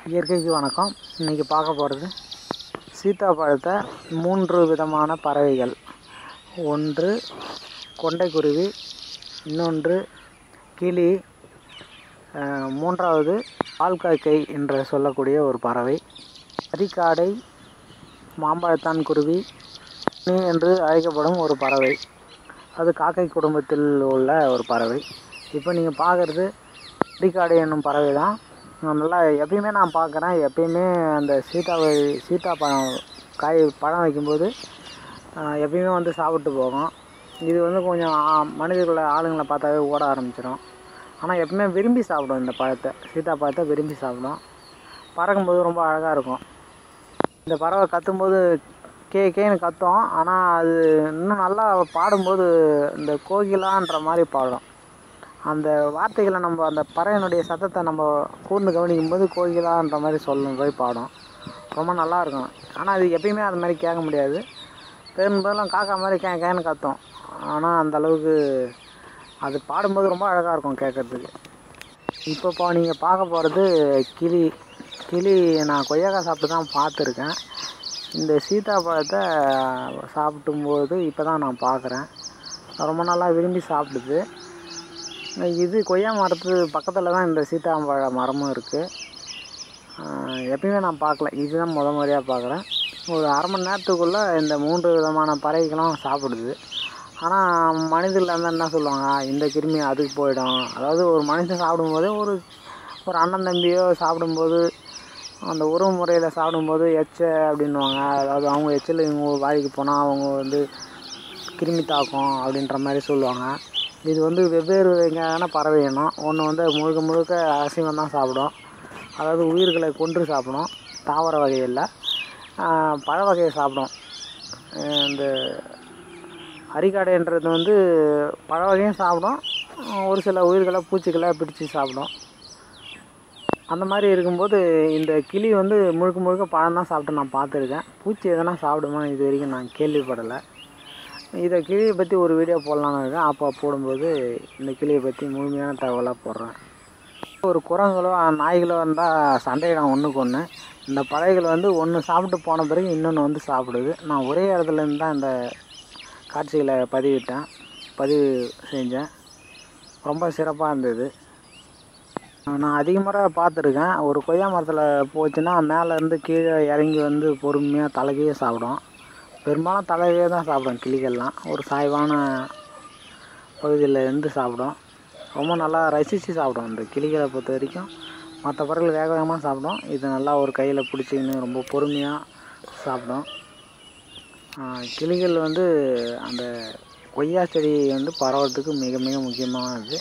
இயற்கைக்கு வணக்கம் இன்றைக்கி பார்க்க போகிறது சீத்தாப்பழத்தை மூன்று விதமான பறவைகள் ஒன்று கொண்டைக்குருவி இன்னொன்று கிளி அஹ், மூன்றாவது ஆள்காக்கை என்று சொல்லக்கூடிய ஒரு பறவை அரிக்காடை மாம்பழத்தான் குருவி நீ என்று அழைக்கப்படும் ஒரு பறவை அது காக்கை குடும்பத்தில் உள்ள ஒரு பறவை இப்போ நீங்கள் பார்க்குறது அரிக்காடை என்னும் பறவை தான் நான் நல்லா எப்பயுமே நான் பார்க்குறேன் எப்பயுமே அந்த சீதாவை சீதா பழம் காய் பழம் வைக்கும்போது ஆஹ், எப்பயுமே வந்து சாப்பிட்டு போகும் இது வந்து கொஞ்சம் ஆ- மனிதர்களை ஆளுங்களை பார்த்தாவே ஓட ஆரம்பிச்சிடும் ஆனால் எப்பவுமே விரும்பி சாப்பிடும் இந்த பழத்தை சீதா பழத்தை விரும்பி சாப்பிடும் பறக்கும்போது ரொம்ப அழகாக இருக்கும் இந்த பறவை கத்தும்போது கே கேன்னு கத்தும் ஆனால் அது இன்னும் நல்லா பாடும்போது இந்த கோகிலான்ற மாதிரி பாடும் அந்த வார்த்தைகளை நம்ம அந்த பறவையினுடைய சத்தத்தை நம்ம கூர்ந்து கவனிக்கும் போது கோகிலான்ற மாதிரி சொல்லும் போய் பாடும் ரொம்ப நல்லா இருக்கும் ஆனால் அது எப்பயுமே அது மாதிரி கேட்க முடியாது பெரும்பாலும் காக்கா மாதிரி கே கேன்னு கத்தும் ஆனால் அந்த அளவுக்கு அது பாடும்போது ரொம்ப அழகாக இருக்கும் கேட்குறதுக்கு இப்போ இப்போ நீங்கள் பார்க்க போகிறது கிளி கிளி நான் கொய்யாக்காய் சாப்பிட்டு தான் பார்த்துருக்கேன் இந்த சீதாப்பழத்தை சாப்பிடும்போது இப்போ தான் நான் பார்க்குறேன் ரொம்ப நல்லா விரும்பி சாப்பிடுது இது கொய்யா மரத்து பக்கத்தில் தான் இந்த சீத்தாப்பழ மரமும் இருக்குது எப்பயுமே நான் பார்க்கல இதுதான் முத முறையாக பார்க்குறேன் ஒரு அரை மணி நேரத்துக்குள்ளே இந்த மூன்று விதமான பறவைகளும் சாப்பிடுது ஆனால் மனிதர்கள் வந்து என்ன சொல்லுவாங்க இந்த கிருமி அதுக்கு போயிடும் அதாவது ஒரு மனுஷன் சாப்பிடும்போதே ஒரு ஒரு அண்ணன் தம்பியோ சாப்பிடும்போது அந்த உறவு முறையில் சாப்பிடும்போது எச்ச அப்படின்வாங்க அதாவது அவங்க எச்சில் இவங்க வாய்க்கு போனால் அவங்க வந்து கிருமி தாக்கும் அப்படின்ற மாதிரி சொல்லுவாங்க இது வந்து வெவ்வேறு வகையான பறவை இனம் ஒன்று வந்து முழுக்க முழுக்க அசைவம் தான் சாப்பிடும் அதாவது உயிர்களை கொன்று சாப்பிடும் தாவர வகையில் பழ வகையை சாப்பிடும் அஹ் இந்த அரிக்காடைன்றது வந்து பழ வகையும் சாப்பிடும் ஒரு சில உயிர்களை பூச்சிகளை பிடிச்சி சாப்பிடும் அந்த மாதிரி இருக்கும்போது இந்த கிளி வந்து முழுக்க முழுக்க பழம் தான் சாப்பிட்டு நான் பார்த்துருக்கேன் பூச்சி எதனா சாப்பிடுமா இது வரைக்கும் நான் கேள்விப்படலை இதை கிளியை பற்றி ஒரு வீடியோ போடலான்னு இருக்கேன் அப்போ போடும்போது இந்த கிளியை பற்றி முழுமையான தகவலாக போடுறேன் ஒரு குரங்களோ நாய்களோ வந்தால் சண்டையிடம் ஒன்றுக்கு ஒன்று இந்த பறவைகள் வந்து ஒன்று சாப்பிட்டு போன பிறகு இன்னொன்று வந்து சாப்பிடுது நான் ஒரே இடத்துல இருந்து தான் இந்த காட்சிகளை பதிவிட்டேன் பதிவு செஞ்சேன் ரொம்ப சிறப்பாக இருந்தது நான் அதிக முறை பார்த்துருக்கேன் ஒரு கொய்யா மரத்தில் போச்சுன்னா மேலேருந்து கீழே இறங்கி வந்து பொறுமையாக தலைகையே சாப்பிடும் பெரும்பாலும் தலைகையே தான் சாப்பிடும் கிளிகள்லாம் ஒரு சாய்வான பகுதியில் இருந்து சாப்பிடும் ரொம்ப நல்லா ரசித்து சாப்பிடும் இந்த கிளிகளை பொறுத்த வரைக்கும் மற்ற பறவைகள் வேக வேகமாக சாப்பிடும் இது நல்லா ஒரு கையில் பிடிச்சிக்கின்னு ரொம்ப பொறுமையாக சாப்பிடும் ஆஹ் கிளிகள் வந்து அந்த கொய்யா செடி வந்து பரவறதுக்கு மிக மிக முக்கியமானது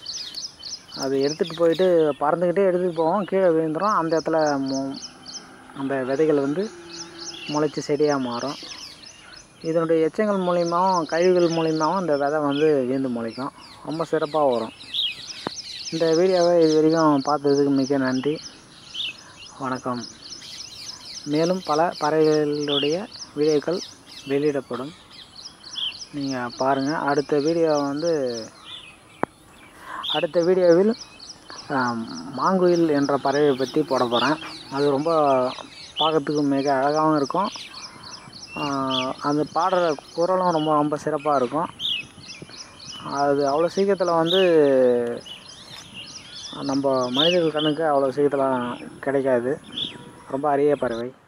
அது எடுத்துகிட்டு போயிட்டு பறந்துக்கிட்டே எடுத்துகிட்டு போவோம் கீழே விழுந்துடும் அந்த இடத்துல மு- அந்த விதைகள் வந்து முளைச்சி செடியாக மாறும் இதனுடைய எச்சங்கள் மூலியமாகவும் கழிவுகள் மூலியமாகவும் இந்த விதை வந்து வீழ்ந்து முளைக்கும் ரொம்ப சிறப்பாக வரும் இந்த வீடியோவை இது வரைக்கும் பார்த்ததுக்கு மிக நன்றி வணக்கம் மேலும் பல பறவைகளுடைய வீடியோக்கள் வெளியிடப்படும் நீங்கள் பாருங்கள் அடுத்த வீடியோ வந்து அடுத்த வீடியோவில் ஆம், மாங்குயில் என்ற பறவையை பற்றி போட போகிறேன் அது ரொம்ப பார்க்கறதுக்கு மிக அழகாகவும் இருக்கும் ஆஹ், அந்த பாடுற குரலும் ரொம்ப ரொம்ப சிறப்பாக இருக்கும் அது அவ்வளோ சீக்கிரத்தில் வந்து நம்ம மனிதர்கள் கண்ணுக்கு அவ்வளோ சீக்கிரத்தில் கிடைக்காது ரொம்ப அரிய பறவை